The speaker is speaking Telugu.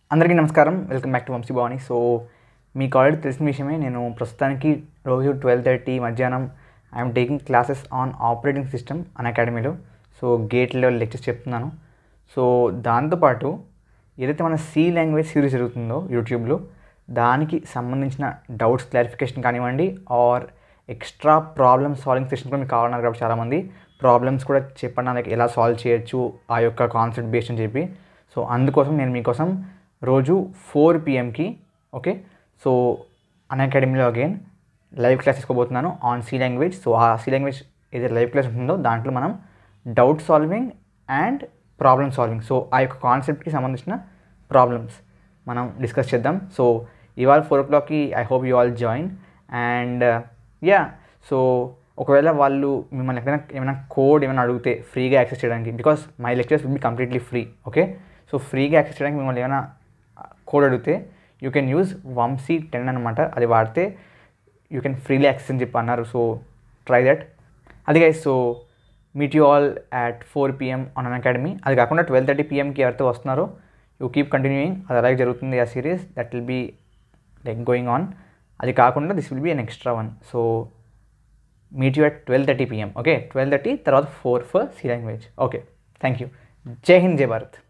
అందరికీ నమస్కారం welcome back to Vamshi Bhavani so మీకు ఆల్రెడీ తెలిసిన విషయమే నేను ప్రస్తుతానికి రోజు ట్వెల్వ్ థర్టీ మధ్యాహ్నం I'm taking classes on operating system అన్ అకాడమీలో సో గేట్ లెవెల్ లెక్చర్స్ చెప్తున్నాను సో దాంతోపాటు ఏదైతే మన సి లాంగ్వేజ్ సిరీస్ జరుగుతుందో యూట్యూబ్లో దానికి సంబంధించిన డౌట్స్ క్లారిఫికేషన్ కానివ్వండి or extra problem solving session కూడా మీకు కావాలన్నారు కాబట్టి చాలామంది ప్రాబ్లమ్స్ కూడా చెప్పండి లైక్ ఎలా సాల్వ్ చేయొచ్చు ఆ యొక్క కాన్సెప్ట్ బేస్డ్ అని చెప్పి సో అందుకోసం నేను మీకోసం రోజు ఫోర్ పిఎంకి ఓకే సో అన్ అకాడమీలో అగైన్ లైవ్ క్లాస్ తీసుకోబోతున్నాను on C language so uh C language ఏదైతే లైవ్ క్లాస్ ఉంటుందో దాంట్లో మనం doubt solving and problem solving so ఆ యొక్క కాన్సెప్ట్కి సంబంధించిన ప్రాబ్లమ్స్ మనం డిస్కస్ చేద్దాం సో ఇవాళ ఫోర్ ఓ క్లాక్కి I hope you all join and yeah so ఒకవేళ వాళ్ళు మిమ్మల్ని ఎక్కడైనా ఏమైనా కోడ్ ఏమైనా అడిగితే ఫ్రీగా యాక్సెస్ చేయడానికి because my lectures will be completely free okay so ఫ్రీగా యాక్సెస్ చేయడానికి మిమ్మల్ని ఏమైనా కోడ్ అడిగితే you can use Vamsi ten అనమాట అది వాడితే యూ కెన్ ఫ్రీలీ యాక్సెస్ అని చెప్పి అన్నారు సో ట్రై దట్ అది guys so meet you all at four PM on Unacademy అది కాకుండా ట్వెల్వ్ థర్టీ పిఎంకి ఎవరితో వస్తున్నారో యూ కీప్ కంటిన్యూయింగ్ అది అలాగే జరుగుతుంది ఆ series that will be like going on అది కాకుండా this will be an extra one so meet you at twelve thirty PM okay twelve thirty తర్వాత four for C language okay thank you Jai Hind జై భారత్